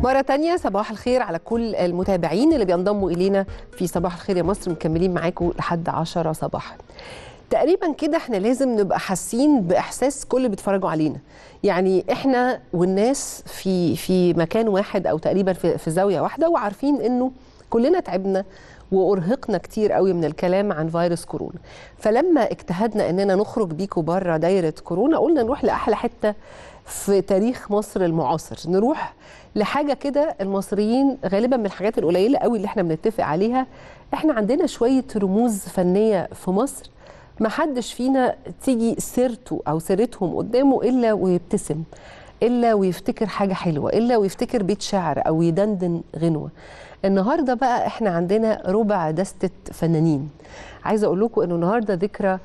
مرة تانية صباح الخير على كل المتابعين اللي بينضموا إلينا في صباح الخير يا مصر مكملين معاكم لحد 10 صباحا تقريبا كده احنا لازم نبقى حاسين باحساس كل اللي بيتفرجوا علينا يعني احنا والناس في في مكان واحد او تقريبا في, في زاويه واحده وعارفين انه كلنا تعبنا وارهقنا كتير قوي من الكلام عن فيروس كورونا فلما اجتهدنا اننا نخرج بيكم بره دايره كورونا قلنا نروح لاحلى حته في تاريخ مصر المعاصر نروح لحاجه كده المصريين غالبا من الحاجات القليله قوي اللي احنا بنتفق عليها احنا عندنا شويه رموز فنيه في مصر ما حدش فينا تيجي سيرته او سيرتهم قدامه الا ويبتسم الا ويفتكر حاجه حلوه الا ويفتكر بيت شعر او يدندن غنوه النهارده بقى احنا عندنا ربع دستة فنانين عايزه اقول لكم انه النهارده ذكرى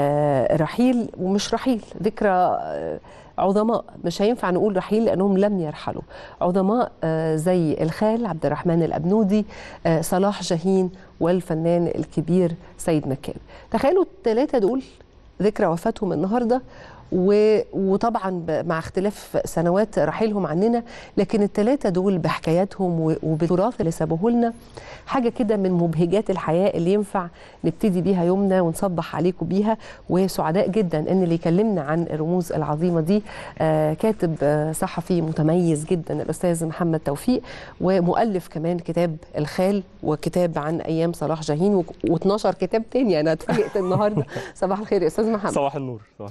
آه رحيل ومش رحيل ذكرى آه عظماء مش هينفع نقول رحيل لانهم لم يرحلوا عظماء آه زي الخال عبد الرحمن الابنودي آه صلاح جاهين والفنان الكبير سيد مكاوي تخيلوا الثلاثه دول ذكرى وفاتهم النهارده و... وطبعا ب... مع اختلاف سنوات رحيلهم عننا لكن الثلاثه دول بحكاياتهم و... وبالتراث اللي سابوه لنا حاجه كده من مبهجات الحياه اللي ينفع نبتدي بيها يومنا ونصبح عليكم بيها وسعداء جدا ان اللي يكلمنا عن الرموز العظيمه دي آه كاتب آه صحفي متميز جدا الاستاذ محمد توفيق ومؤلف كمان كتاب الخال وكتاب عن ايام صلاح جاهين و... و12 كتاب تاني انا اتفاجئت النهارده صباح الخير يا استاذ محمد صباح النور صباح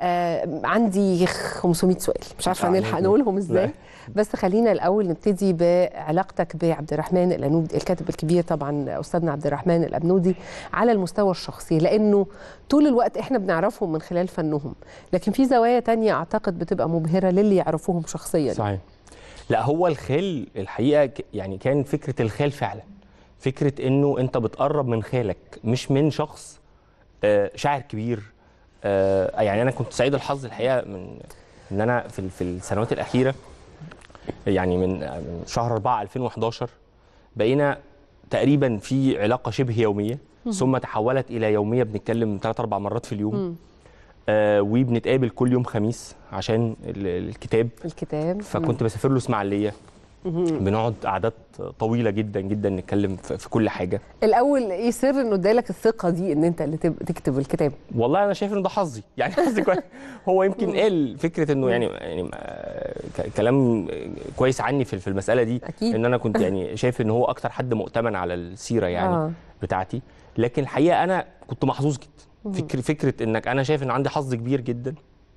آه عندي 500 سؤال مش عارفه نلحق نقولهم ازاي بس خلينا الاول نبتدي بعلاقتك بعبد الرحمن الانودي الكاتب الكبير طبعا استاذنا عبد الرحمن الابنودي على المستوى الشخصي لانه طول الوقت احنا بنعرفهم من خلال فنهم لكن في زوايا تانية اعتقد بتبقى مبهره للي يعرفوهم شخصيا صحيح لا هو الخال الحقيقه يعني كان فكره الخال فعلا فكره انه انت بتقرب من خالك مش من شخص شاعر كبير آه يعني انا كنت سعيد الحظ الحقيقه من ان انا في في السنوات الاخيره يعني من من شهر 4 2011 بقينا تقريبا في علاقه شبه يوميه ثم تحولت الى يوميه بنتكلم ثلاث اربع مرات في اليوم آه وبنتقابل كل يوم خميس عشان الكتاب الكتاب فكنت بسافر له اسماعيليه بنقعد قعدات طويله جدا جدا نتكلم في كل حاجه الاول ايه سر انه ادالك الثقه دي ان انت اللي تكتب الكتاب والله انا شايف انه ده حظي يعني حظي كويس هو يمكن قال فكره انه يعني يعني كلام كويس عني في المساله دي أكيد. ان انا كنت يعني شايف ان هو اكتر حد مؤتمن على السيره يعني آه. بتاعتي لكن الحقيقه انا كنت محظوظ جدا فكر فكره انك انا شايف ان عندي حظ كبير جدا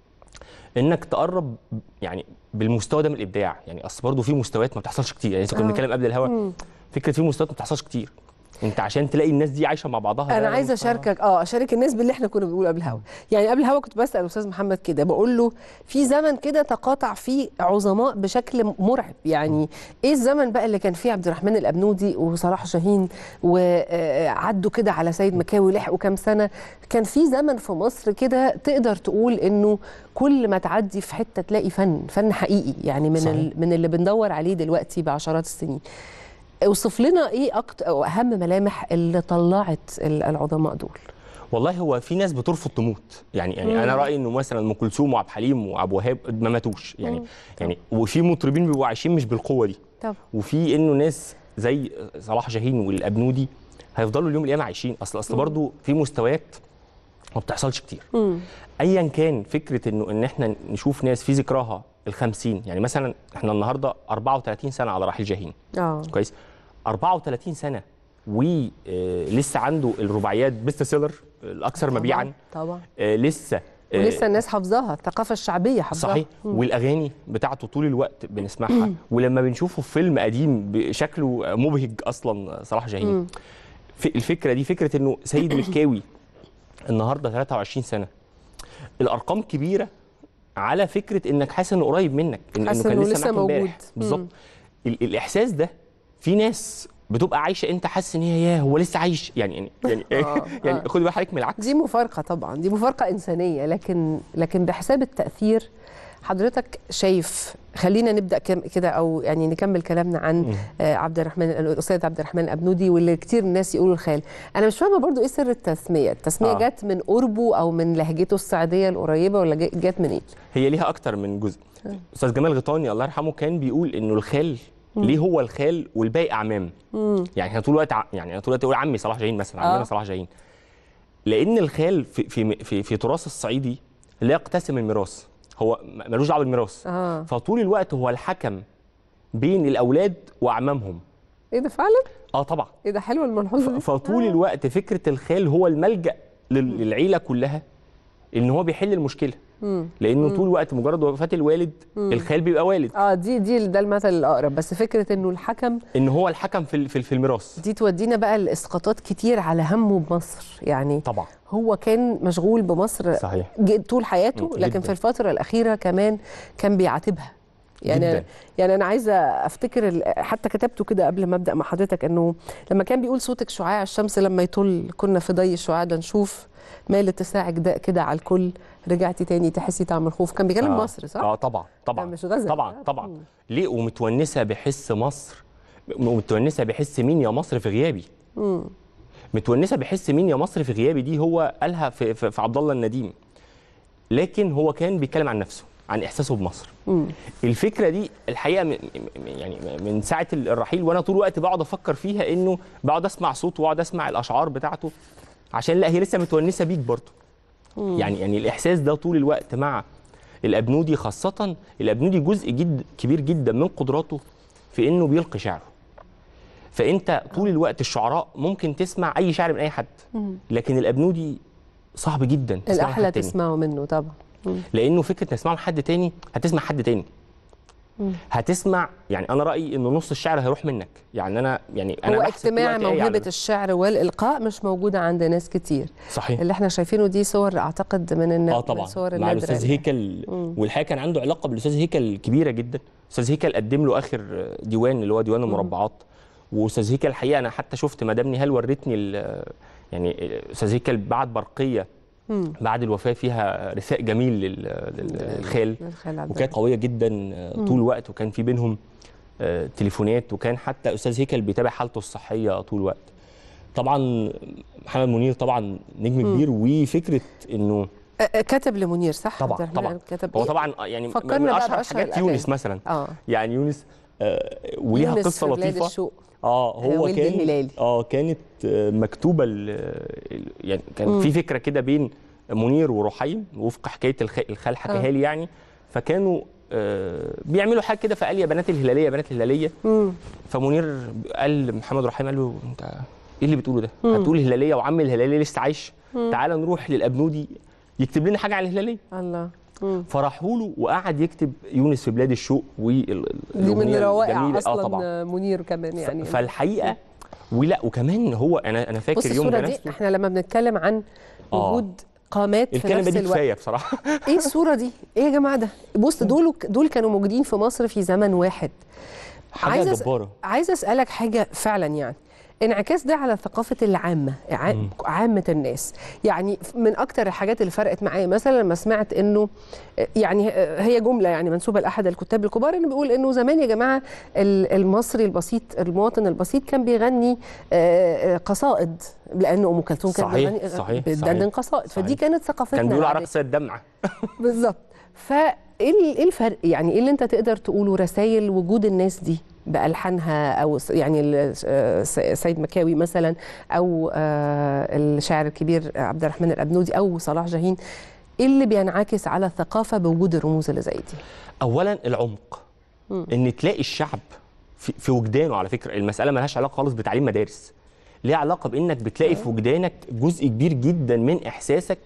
انك تقرب يعني بالمستوى ده من الابداع يعني اصل برضه في مستويات ما بتحصلش كتير يعني كنا بنتكلم قبل الهوا فكره في مستويات ما بتحصلش كتير انت عشان تلاقي الناس دي عايشه مع بعضها انا عايزه اشاركك اه اشارك الناس باللي احنا كنا بنقوله قبل الهوا يعني قبل الهوا كنت بسال استاذ محمد كده بقول له في زمن كده تقاطع فيه عظماء بشكل مرعب يعني ايه الزمن بقى اللي كان فيه عبد الرحمن الابنودي وصلاح جاهين وعدوا كده على سيد مكاوي لحقوا كام سنه كان في زمن في مصر كده تقدر تقول انه كل ما تعدي في حته تلاقي فن فن حقيقي يعني من ال... من اللي بندور عليه دلوقتي بعشرات السنين اوصف لنا ايه اكتر او اهم ملامح اللي طلعت العظماء دول والله هو في ناس بترفض تموت يعني يعني مم. انا رايي انه مثلا ام كلثوم وعبد الحليم وعبد الوهاب ما ماتوش يعني مم. يعني وفي مطربين بيبقوا عايشين مش بالقوه دي طب. وفي انه ناس زي صلاح جاهين والابنودي هيفضلوا اليوم القيامه عايشين اصل اصل برضه في مستويات ما بتحصلش كتير مم. ايا كان فكره انه ان احنا نشوف ناس في ذكراها ال50 يعني مثلا احنا النهارده 34 سنه على رحيل جاهين اه كويس 34 سنه ولسه عنده الرباعيات بيست سيلر الاكثر مبيعا طبعا آه لسه آه ولسه الناس حافظاها الثقافه الشعبيه حافظاها صحيح مم. والاغاني بتاعته طول الوقت بنسمعها ولما بنشوفه في فيلم قديم بشكله مبهج اصلا صلاح جاهين الفكره دي فكره انه سيد مكاوي النهارده 23 سنه الارقام كبيره على فكره انك حاسس انه قريب منك إن انه كان لسه, لسه موجود بالظبط الاحساس ده في ناس بتبقى عايشه انت حاسس ان هي ياه هو لسه عايش يعني يعني آه يعني آه. خدي بقى حضرتك من العكس دي مفارقه طبعا دي مفارقه انسانيه لكن لكن بحساب التاثير حضرتك شايف خلينا نبدا كده او يعني نكمل كلامنا عن آه عبد الرحمن الاستاذ عبد الرحمن الابنودي واللي كتير الناس يقولوا الخال انا مش فاهمه برضو ايه سر التسميه التسميه آه. جت من قربه او من لهجته الصعيديه القريبه ولا جت منين هي ليها اكتر من جزء استاذ جمال غيطاني الله يرحمه كان بيقول انه الخال ليه هو الخال والباقي اعمام يعني احنا طول الوقت ع- يعني انا طول الوقت اقول عمي صلاح جاهين مثلا عمنا آه. صلاح جاهين لان الخال في في في, في تراث الصعيدي لا يقتسم الميراث هو م- ملوش دعوه بالميراث اه فطول الوقت هو الحكم بين الاولاد واعمامهم ايه ده فعلا اه طبعا ايه ده حلوه الملحوظه دي فطول الوقت فكره الخال هو الملجا لل- للعيله كلها ان هو بيحل المشكله لانه طول الوقت مجرد وفاه الوالد الخال بيبقى والد اه دي دي ده المثل الاقرب بس فكره انه الحكم ان هو الحكم في ال- في في الميراث دي تودينا بقى لاسقاطات كتير على همه بمصر يعني طبعا هو كان مشغول بمصر صحيح ج- طول حياته مم، لكن جداً. في الفتره الاخيره كمان كان بيعاتبها يعني جداً. يعني انا عايزه افتكر ال- حتى كتبته كده قبل ما ابدا مع حضرتك انه لما كان بيقول صوتك شعاع الشمس لما يطل كنا في ضي الشعاع ده نشوف مال اتساعك ده كده على الكل رجعتي تاني تحسي طعم الخوف كان بيكلم آه. مصر صح؟ اه طبعا طبعا ده مش غزل. طبعا طبعا ليه ومتونسه بحس مصر ومتونسه بحس مين يا مصر في غيابي متونسه بحس مين يا مصر في غيابي دي هو قالها في, في, في عبد الله النديم لكن هو كان بيتكلم عن نفسه عن احساسه بمصر الفكره دي الحقيقه م- م- يعني من ساعه الرحيل وانا طول الوقت بقعد افكر فيها انه بقعد اسمع صوته واقعد اسمع الاشعار بتاعته عشان لا هي لسه متونسه بيك برضه يعني يعني الاحساس ده طول الوقت مع الابنودي خاصه الابنودي جزء جد كبير جدا من قدراته في انه بيلقي شعره فانت طول الوقت الشعراء ممكن تسمع اي شعر من اي حد لكن الابنودي صعب جدا تسمعه من الاحلى حد تاني. تسمعه منه طبعا لانه فكره تسمعه من حد تاني هتسمع حد تاني هتسمع يعني انا رايي ان نص الشعر هيروح منك يعني انا يعني انا هو بحسب طول اجتماع الوقت إيه موهبه على- الشعر والالقاء مش موجوده عند ناس كتير صحيح اللي احنا شايفينه دي صور اعتقد من الن... اه من طبعا الصور مع النادرة الاستاذ اللي- هيكل والحقيقه كان عنده علاقه بالاستاذ هيكل كبيره جدا استاذ هيكل قدم له اخر ديوان اللي هو ديوان المربعات واستاذ هيكل الحقيقه انا حتى شفت مدام نهال ورتني ال- يعني استاذ هيكل بعت برقيه بعد الوفاه فيها رثاء جميل لل- لل- للخال للخال عبد وكانت قويه جدا آه، طول الوقت وكان في بينهم آه، تليفونات وكان حتى استاذ هيكل بيتابع حالته الصحيه طول الوقت طبعا محمد منير طبعا نجم كبير وفكره انه أ- أ- كتب لمنير صح طبعا عبد الرحمن طبعا كتب هو إيه؟ طبعا يعني فكرنا من بقى اشهر بأشهر حاجات الأغاني. يونس مثلا اه يعني يونس آه وليها يونس قصه في بلاد لطيفه الشوق اه هو ولد كان الهلالي. اه كانت آه، مكتوبه ال- ال- يعني كان في فكره كده بين منير ورحيم وفق حكايه الخ- الخال حكاها لي يعني فكانوا آه، بيعملوا حاجه كده فقال يا بنات الهلاليه يا بنات الهلاليه فمنير قال لمحمد رحيم قال له انت ايه اللي بتقوله ده؟ هتقول الهلاليه وعم الهلاليه لسه عايش تعال نروح للابنودي يكتب لنا حاجه عن الهلاليه الله مم. فراحوا له وقعد يكتب يونس في بلاد الشوق دي من والأغنية روائع الجميلة. اصلا اه طبعا منير كمان يعني يعني فالحقيقه ولا وكمان هو انا انا بص فاكر يوم الصوره دي جنازته احنا لما بنتكلم عن آه. وجود قامات في الكلمه نفس دي الوقت كفايه بصراحه ايه الصوره دي ايه يا جماعه ده بص دول دول كانوا موجودين في مصر في زمن واحد حاجه أس- جباره عايزه اسالك حاجه فعلا يعني انعكاس ده على ثقافه العامه ع- عامه الناس يعني من اكتر الحاجات اللي فرقت معايا مثلا لما سمعت انه يعني هي جمله يعني منسوبه لاحد الكتاب الكبار انه بيقول انه زمان يا جماعه ال- المصري البسيط المواطن البسيط كان بيغني آه، آه، قصائد لانه ام كلثوم كانت صحيح، بتغني صحيح، بتدندن صحيح، قصائد فدي صحيح. كانت ثقافتنا كان بيقولوا على العادية. قصه الدمعه بالظبط فايه ال- ايه الفرق يعني ايه اللي انت تقدر تقوله رسائل وجود الناس دي بالحانها او س- يعني ال- آه، س- سيد مكاوي مثلا او آه، الشاعر الكبير عبد الرحمن الابنودي او صلاح جاهين ايه اللي بينعكس على الثقافه بوجود الرموز اللي زي دي اولا العمق ان تلاقي الشعب في, في وجدانه على فكره المساله ملهاش علاقه خالص بتعليم مدارس ليها علاقه بانك بتلاقي في وجدانك جزء كبير جدا من احساسك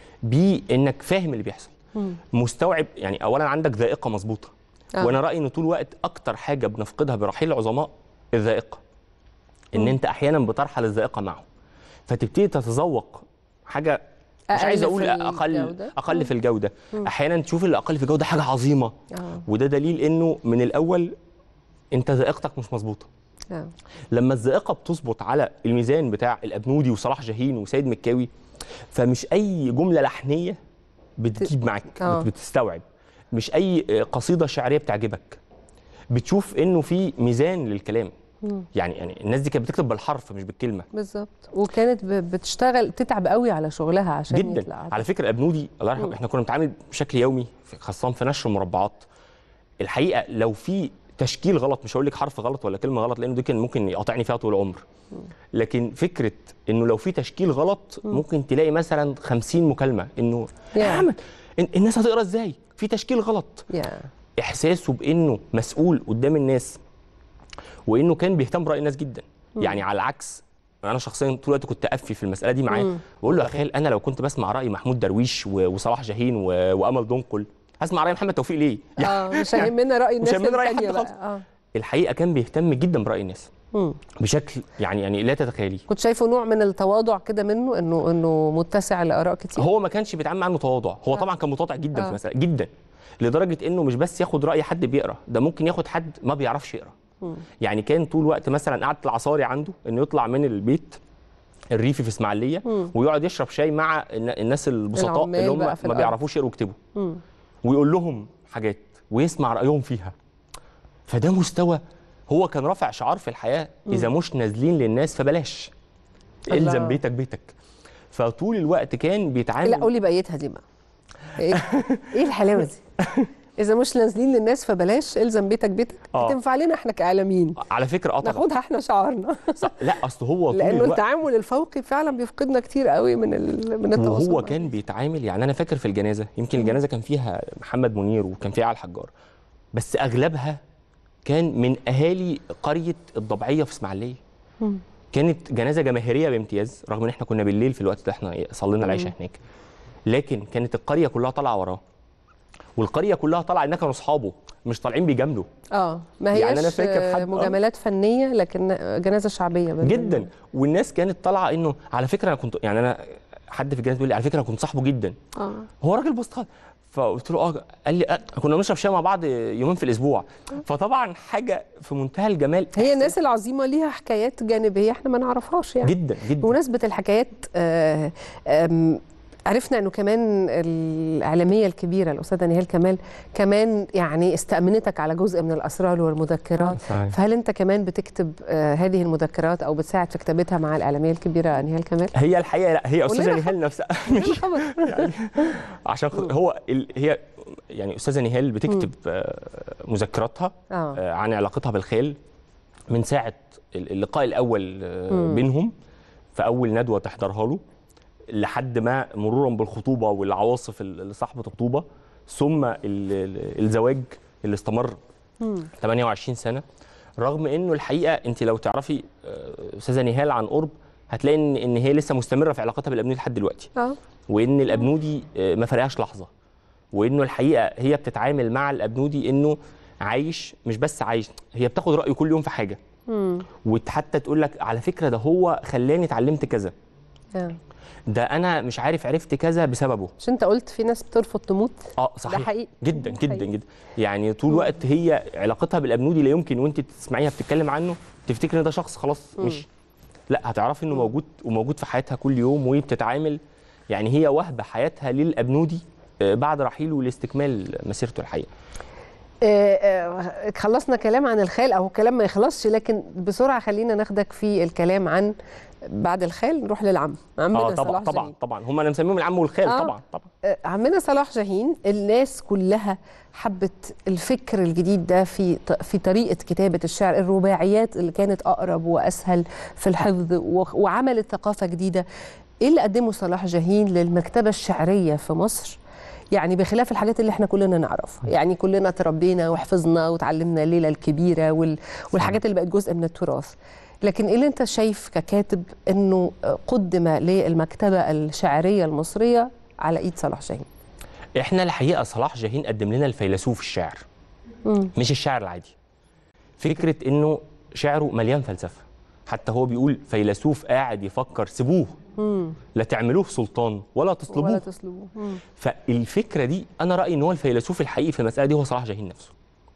بانك فاهم اللي بيحصل مستوعب يعني اولا عندك ذائقه مظبوطه آه. وانا رايي ان طول الوقت اكتر حاجه بنفقدها برحيل العظماء الذائقه ان انت احيانا بترحل الذائقه معه فتبتدي تتذوق حاجه مش أقل عايز اقول في اقل الجودة. اقل في الجوده احيانا تشوف اللي اقل في الجوده حاجه عظيمه آه. وده دليل انه من الاول انت ذائقتك مش مظبوطه آه. لما الذائقه بتظبط على الميزان بتاع الابنودي وصلاح جاهين وسيد مكاوي فمش اي جمله لحنيه بتجيب معاك آه. بت- بتستوعب مش اي قصيده شعريه بتعجبك بتشوف انه في ميزان للكلام يعني يعني الناس دي كانت بتكتب بالحرف مش بالكلمه بالظبط وكانت ب- بتشتغل تتعب قوي على شغلها عشان جدا يطلع على فكره الابنودي الله يرحمه احنا كنا بنتعامل بشكل يومي في- خاصه في نشر المربعات الحقيقه لو في تشكيل غلط مش هقول لك حرف غلط ولا كلمه غلط لانه دي كان ممكن يقاطعني فيها طول العمر لكن فكره انه لو في تشكيل غلط ممكن تلاقي مثلا 50 مكالمه انه يا يا. عم ال- الناس هتقرا ازاي في تشكيل غلط يا احساسه بانه مسؤول قدام الناس وانه كان بيهتم براي الناس جدا يعني على العكس انا شخصيا طول الوقت كنت افي في المساله دي معاه بقول له يا خال انا لو كنت بسمع راي محمود درويش و- وصلاح جاهين و- وامل دنقل هسمع راي محمد توفيق ليه اه مش هيهمنا راي الناس هيهمنا رأي التانية حد بقى خالص. اه الحقيقه كان بيهتم جدا براي الناس مم. بشكل يعني يعني لا تتخيليه كنت شايفه نوع من التواضع كده منه انه انه متسع لاراء كتير هو ما كانش بيتعامل معاه انه تواضع هو طبعا كان متواضع جدا آه. في المساله جدا لدرجه انه مش بس ياخد راي حد بيقرا ده ممكن ياخد حد ما بيعرفش يقرا يعني كان طول الوقت مثلا قعده العصاري عنده انه يطلع من البيت الريفي في اسماعيليه ويقعد يشرب شاي مع الن- الناس البسطاء العمال اللي هم بقى في ما الأرض. بيعرفوش يقروا ويكتبوا ويقول لهم حاجات ويسمع رايهم فيها فده مستوى هو كان رافع شعار في الحياه اذا مش نازلين للناس فبلاش الله. الزم بيتك بيتك فطول الوقت كان بيتعامل لا قولي بقيتها دي بقى ايه إيه الحلاوه دي اذا مش نازلين للناس فبلاش الزم بيتك بيتك آه. تنفع لنا احنا كاعلاميين على فكره اه طبعا ناخدها احنا شعارنا صح. لا اصل هو طول لانه الوقت التعامل الفوقي فعلا بيفقدنا كتير قوي من ال... من التواصل وهو مع كان بيتعامل يعني انا فاكر في الجنازه يمكن الجنازه كان فيها محمد منير وكان فيها علي الحجار بس اغلبها كان من اهالي قريه الضبعيه في اسماعيليه كانت جنازه جماهيريه بامتياز رغم ان احنا كنا بالليل في الوقت ده احنا صلينا العشاء هناك لكن كانت القريه كلها طالعه وراه والقريه كلها طالعه انها كانوا اصحابه مش طالعين بيجاملوا اه ما هياش يعني أنا فاكر حد- آه. مجاملات فنيه لكن جنازه شعبيه بالنسبة جدا لنا. والناس كانت طالعه انه على فكره انا كنت يعني انا حد في الجنازه بيقول لي على فكره انا كنت صاحبه جدا اه هو راجل بسيط خالص فقلت له اه قال لي آه. كنا بنشرب شاي مع بعض يومين في الاسبوع فطبعا حاجه في منتهى الجمال هي الناس العظيمه ليها حكايات جانبيه احنا ما نعرفهاش يعني جدا جدا بمناسبه الحكايات آه، آم، عرفنا انه كمان الاعلاميه الكبيره الاستاذه نهال كمال كمان يعني استامنتك على جزء من الاسرار والمذكرات صحيح. فهل انت كمان بتكتب آه، هذه المذكرات او بتساعد في كتابتها مع الاعلاميه الكبيره نهال كمال؟ هي الحقيقه لا هي استاذه قولنا نهال نفسها إيه الخبر؟ عشان خ- هو ال... هي يعني استاذه نهال بتكتب آه، مذكراتها آه. آه، عن علاقتها بالخيل من ساعه ال- اللقاء الاول آه، بينهم في اول ندوه تحضرها له لحد ما مرورا بالخطوبه والعواصف اللي صاحبه الخطوبه ثم ال- ال- الزواج اللي استمر 28 سنه رغم انه الحقيقه انت لو تعرفي آه، استاذه نهال عن قرب هتلاقي ان ان هي لسه مستمره في علاقتها بالابنودي لحد دلوقتي اه وان الابنودي آه، ما فرقهاش لحظه وانه الحقيقه هي بتتعامل مع الابنودي انه عايش مش بس عايش هي بتاخد رايه كل يوم في حاجه وحتى تقول لك على فكره ده هو خلاني اتعلمت كذا آه. ده انا مش عارف عرفت كذا بسببه مش انت قلت في ناس بترفض تموت؟ اه صحيح حقيقي. جدا ده جدا حقيقي. جدا يعني طول الوقت هي علاقتها بالابنودي لا يمكن وانت تسمعيها بتتكلم عنه تفتكر ان ده شخص خلاص مش لا هتعرفي انه موجود وموجود في حياتها كل يوم وهي بتتعامل يعني هي واهبه حياتها للابنودي آه، بعد رحيله لاستكمال مسيرته الحقيقه آه، آه، خلصنا كلام عن الخال او كلام ما يخلصش لكن بسرعه خلينا ناخدك في الكلام عن بعد الخال نروح للعم عمنا اه طبعا صلاح طبعا جاهين. طبعا هم انا مسميهم العم والخال آه. طبعا طبعا آه، عمنا صلاح جاهين الناس كلها حبت الفكر الجديد ده في ط- في طريقه كتابه الشعر الرباعيات اللي كانت اقرب واسهل في الحفظ و- وعملت ثقافه جديده ايه اللي قدمه صلاح جاهين للمكتبه الشعريه في مصر يعني بخلاف الحاجات اللي احنا كلنا نعرفها يعني كلنا تربينا وحفظنا وتعلمنا الليله الكبيره وال... والحاجات اللي بقت جزء من التراث لكن ايه اللي انت شايف ككاتب انه قدم للمكتبه الشعريه المصريه على ايد صلاح جاهين احنا الحقيقه صلاح جاهين قدم لنا الفيلسوف الشعر مش الشعر العادي فكره انه شعره مليان فلسفه حتى هو بيقول فيلسوف قاعد يفكر سيبوه لا تعملوه سلطان ولا تصلبوه ولا تسلبوه مم. فالفكره دي انا رايي ان هو الفيلسوف الحقيقي في المساله دي هو صلاح جاهين نفسه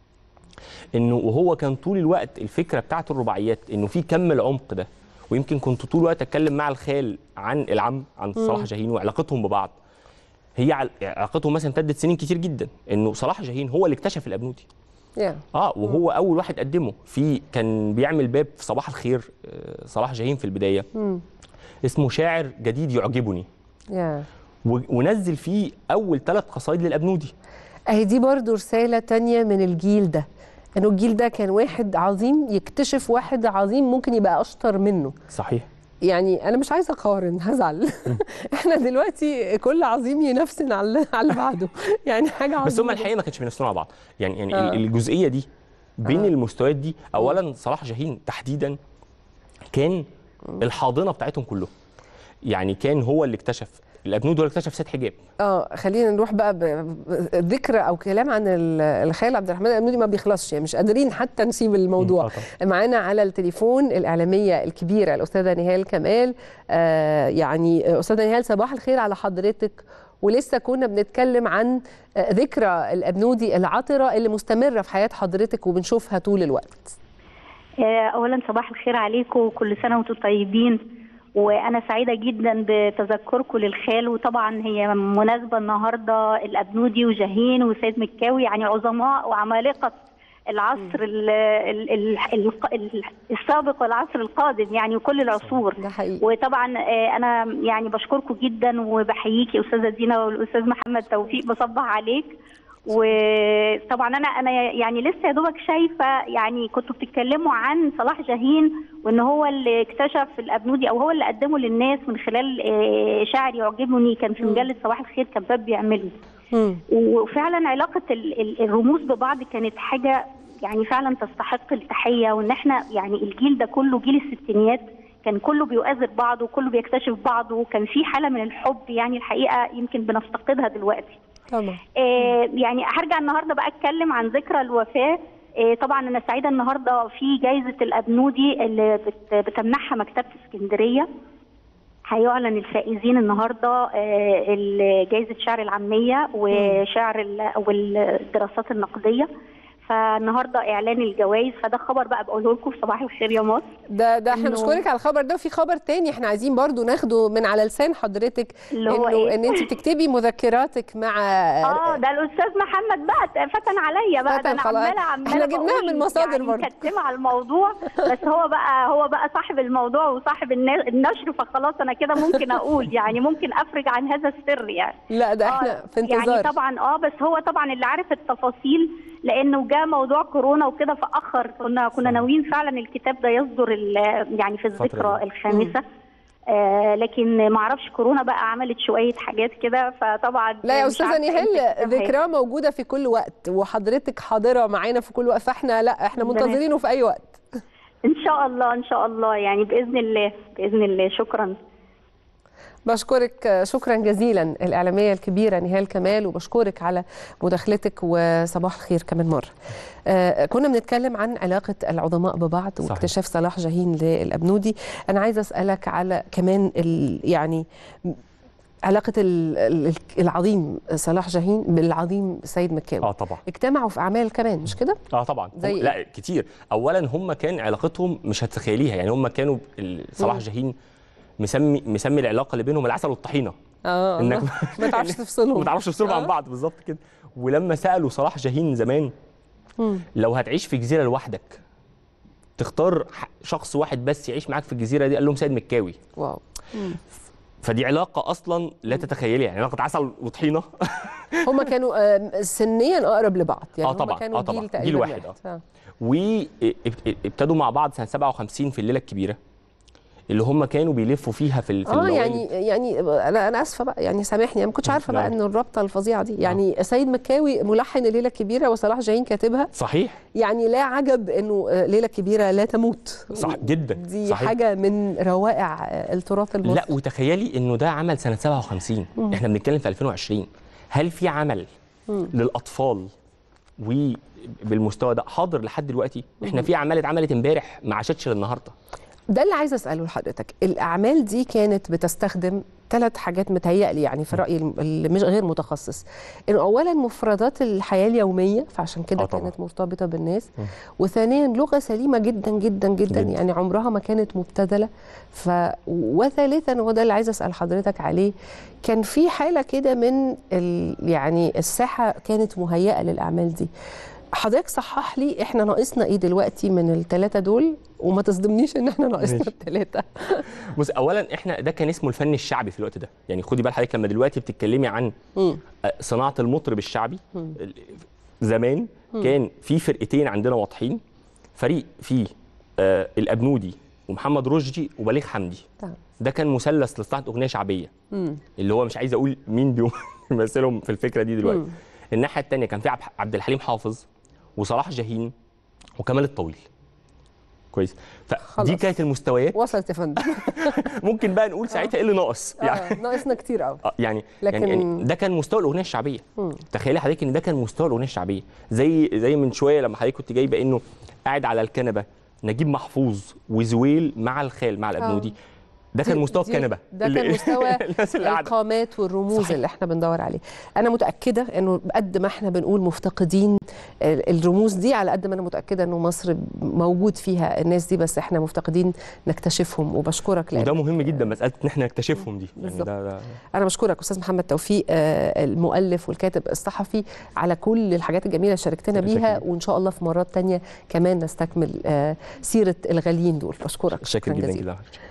انه وهو كان طول الوقت الفكره بتاعت الرباعيات انه في كم العمق ده ويمكن كنت طول الوقت اتكلم مع الخال عن العم عن صلاح جاهين وعلاقتهم ببعض هي عل- علاقتهم مثلا امتدت سنين كتير جدا انه صلاح جاهين هو اللي اكتشف الابنودي yeah. اه وهو اول واحد قدمه في كان بيعمل باب في صباح الخير آه، صلاح جاهين في البدايه اسمه شاعر جديد يعجبني yeah. و- ونزل فيه اول ثلاث قصايد للابنودي اهي دي برضو رسالة تانية من الجيل ده انه الجيل ده كان واحد عظيم يكتشف واحد عظيم ممكن يبقى اشطر منه صحيح يعني انا مش عايزه اقارن هزعل احنا دلوقتي كل عظيم ينفسن على على اللي بعده يعني حاجه عظيمه بس هم الحقيقه ما كانش بينافسونا مع بعض يعني يعني آه. آه. الجزئيه دي بين آه. آه. المستويات دي اولا صلاح جاهين تحديدا كان الحاضنه بتاعتهم كلهم يعني كان هو اللي اكتشف الابنود هو اللي اكتشف سيد حجاب اه خلينا نروح بقى بذكر او كلام عن ال- الخال عبد الرحمن الأبنودي ما بيخلصش يعني مش قادرين حتى نسيب الموضوع آه طبعاً. معانا على التليفون الاعلاميه الكبيره الاستاذه نهال كمال آه يعني استاذه نهال صباح الخير على حضرتك ولسه كنا بنتكلم عن آه، ذكرى الابنودي العطره اللي مستمره في حياه حضرتك وبنشوفها طول الوقت آه، اولا صباح الخير عليكم وكل سنه وانتم طيبين وانا سعيده جدا بتذكركم للخال وطبعا هي مناسبه النهارده الابنودي وجاهين وسيد مكاوي يعني عظماء وعمالقه العصر ال ال ال ال ال السابق والعصر القادم يعني وكل العصور ده حقيقي وطبعا آه، انا يعني بشكركم جدا وبحييكي استاذه دينا والاستاذ محمد توفيق بصبح عليك وطبعا انا انا يعني لسه يا دوبك شايفه يعني كنتوا بتتكلموا عن صلاح جاهين وان هو اللي اكتشف الابنودي او هو اللي قدمه للناس من خلال آه، شاعر يعجبني كان في مم. مجله صباح الخير كباب بيعمله مم. وفعلا علاقه ال- ال- الرموز ببعض كانت حاجه يعني فعلا تستحق التحيه وان احنا يعني الجيل ده كله جيل الستينيات كان كله بيؤازر بعضه وكله بيكتشف بعضه وكان في حاله من الحب يعني الحقيقه يمكن بنفتقدها دلوقتي. طبعا آه، يعني هرجع النهارده بقى اتكلم عن ذكرى الوفاه آه، طبعا انا سعيده النهارده في جائزه الابنودي اللي بت- بتمنحها مكتبه اسكندريه هيعلن الفائزين النهارده آه، ال- جائزه شعر العاميه وشعر ال- والدراسات النقديه فالنهارده اعلان الجوائز فده خبر بقى بقوله لكم في صباح الخير يا مصر ده ده احنا إنه- بنشكرك على الخبر ده وفي خبر تاني احنا عايزين برضو ناخده من على لسان حضرتك اللي هو انه إيه؟ ان انت بتكتبي مذكراتك مع اه ده الاستاذ محمد بقى فتن عليا بقى فتن ده انا خلاص. عماله عماله إحنا جبناها بقول من مصادر يعني برضه. مكتمه على الموضوع بس هو بقى هو بقى صاحب الموضوع وصاحب النا- النشر فخلاص انا كده ممكن اقول يعني ممكن افرج عن هذا السر يعني لا ده آه، احنا في انتظار يعني طبعا اه بس هو طبعا اللي عارف التفاصيل لانه جاء موضوع كورونا وكده فاخر كنا كنا صح. ناويين فعلا الكتاب ده يصدر ال- يعني في الفترة الذكرى دي. الخامسه آه لكن ما اعرفش كورونا بقى عملت شويه حاجات كده فطبعا لا يا مش استاذه عارفة نهال إمتى الكتاب ذكراه موجوده في كل وقت وحضرتك حاضره معانا في كل وقت فاحنا لا احنا ربنا منتظرينه في اي وقت ان شاء الله ان شاء الله يعني باذن الله باذن الله شكرا بشكرك شكرا جزيلا الإعلامية الكبيرة نهال كمال وبشكرك على مداخلتك وصباح الخير كمان مرة آه كنا بنتكلم عن علاقة العظماء ببعض صحيح. واكتشاف صلاح جاهين للأبنودي أنا عايزة أسألك على كمان ال يعني علاقة ال- ال- العظيم صلاح جاهين بالعظيم سيد مكاوي اه طبعا اجتمعوا في أعمال كمان مش كده؟ اه طبعا زي هم إيه؟ لا كتير اولا هم كان علاقتهم مش هتتخيليها يعني هم كانوا ال- صلاح مم. جاهين مسمي مسمي العلاقه اللي بينهم العسل والطحينه اه إنك- ما تعرفش تفصلهم ما تعرفش تفصلهم عن آه. بعض بالظبط كده ولما سالوا صلاح جاهين زمان مم. لو هتعيش في جزيره لوحدك تختار ح- شخص واحد بس يعيش معاك في الجزيره دي قال لهم سيد مكاوي واو فدي علاقه اصلا لا تتخيليها يعني علاقه عسل وطحينه هما كانوا آه، سنيا اقرب لبعض يعني آه هما طبعاً، كانوا آه طبعاً. جيل جيل تقريبا واحد، آه. وابتدوا مع بعض سنه 57 في الليله الكبيره اللي هم كانوا بيلفوا فيها في ال- في اه الموالد. يعني يعني انا انا اسفه بقى يعني سامحني انا ما كنتش عارفه بقى لا. ان الرابطه الفظيعه دي يعني سيد مكاوي ملحن الليله الكبيره وصلاح جاهين كاتبها صحيح يعني لا عجب انه آه، ليله كبيره لا تموت صح جدا دي صحيح. حاجه من روائع آه، التراث المصري لا وتخيلي انه ده عمل سنه 57 احنا بنتكلم في 2020 هل في عمل للاطفال وبالمستوى ده حاضر لحد دلوقتي احنا في اعمال اتعملت امبارح ما عاشتش للنهارده ده اللي عايزه اساله لحضرتك الاعمال دي كانت بتستخدم ثلاث حاجات متهيألي يعني في رايي الم- اللي مش غير متخصص انه اولا مفردات الحياه اليوميه فعشان كده آه طبعاً. كانت مرتبطه بالناس وثانيا لغه سليمه جدا جدا جدا جداً. يعني عمرها ما كانت مبتذله ف وثالثا وده اللي عايزه اسال حضرتك عليه كان في حاله كده من ال... يعني الساحه كانت مهيئه للاعمال دي حضرتك صحح لي احنا ناقصنا ايه دلوقتي من الثلاثه دول وما تصدمنيش ان احنا ناقصنا ماشي. الثلاثه بص اولا احنا ده كان اسمه الفن الشعبي في الوقت ده يعني خدي بال حضرتك لما دلوقتي بتتكلمي عن مم. آه، صناعه المطرب الشعبي ال- زمان كان في فرقتين عندنا واضحين فريق فيه آه الابنودي ومحمد رشدي وبليغ حمدي تمام. ده كان مثلث لصناعه اغنيه شعبيه مم. اللي هو مش عايز اقول مين بيمثلهم في الفكره دي دلوقتي الناحيه الثانيه كان في عب- عبد الحليم حافظ وصلاح جاهين وكمال الطويل كويس فدي خلاص. كانت المستويات وصلت يا فندم ممكن بقى نقول ساعتها ايه اللي ناقص آه، يعني ناقصنا كتير قوي آه، يعني لكن- يعني يعني ده كان مستوى الاغنيه الشعبيه مم. تخيلي حضرتك ان ده كان مستوى الاغنيه الشعبيه زي زي من شويه لما حضرتك كنت جايبه انه قاعد على الكنبه نجيب محفوظ وزويل مع الخال مع الابنودي ده كان دي- مستوى دي- الكنبه ده اللي- كان مستوى الناس اللي قاعده القامات والرموز صحيح. اللي احنا بندور عليه انا متاكده انه قد ما احنا بنقول مفتقدين ال- الرموز دي على قد ما انا متاكده انه مصر موجود فيها الناس دي بس احنا مفتقدين نكتشفهم وبشكرك لأن وده مهم جدا مساله ان احنا نكتشفهم دي يعني بالظبط. ده, ده انا بشكرك استاذ محمد توفيق آه، المؤلف والكاتب الصحفي على كل الحاجات الجميله اللي شاركتنا بيها شكراً. وان شاء الله في مرات تانية كمان نستكمل آه، سيره الغاليين دول بشكرك شاكر شكراً جدا جزيلاً. جدا